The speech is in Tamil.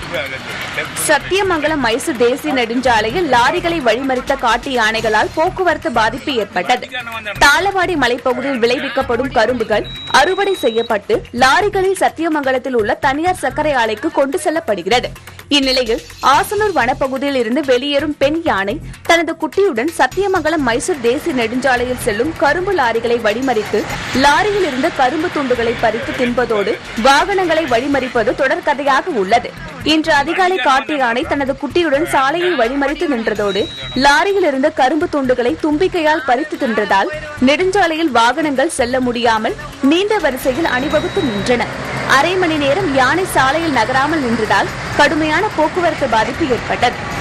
சத்தியமங்கலம் மைசூர் தேசிய நெடுஞ்சாலையில் லாரிகளை வழிமறித்த காட்டு யானைகளால் போக்குவரத்து பாதிப்பு ஏற்பட்டது தாளவாடி மலைப்பகுதியில் விளைவிக்கப்படும் கரும்புகள் அறுவடை செய்யப்பட்டு லாரிகளில் சத்தியமங்கலத்தில் உள்ள தனியார் சர்க்கரை ஆலைக்கு கொண்டு செல்லப்படுகிறது இந்நிலையில் ஆசனூர் வனப்பகுதியில் இருந்து வெளியேறும் பெண் யானை தனது குட்டியுடன் சத்தியமங்கலம் மைசூர் தேசிய நெடுஞ்சாலையில் செல்லும் கரும்பு லாரிகளை வழிமறித்து லாரியில் இருந்த கரும்பு துண்டுகளை பறித்து தின்பதோடு வாகனங்களை வழிமறிப்பது தொடர்கதையாக உள்ளது இன்று அதிகாலை காட்டு யானை தனது குட்டியுடன் சாலையை வழிமறித்து நின்றதோடு லாரியில் இருந்த கரும்பு துண்டுகளை தும்பிக்கையால் பறித்து தின்றதால் நெடுஞ்சாலையில் வாகனங்கள் செல்ல முடியாமல் நீண்ட வரிசையில் அணிவகுத்து நின்றன அரை மணி நேரம் யானை சாலையில் நகராமல் நின்றதால் கடுமையான போக்குவரத்து பாதிப்பு ஏற்பட்டது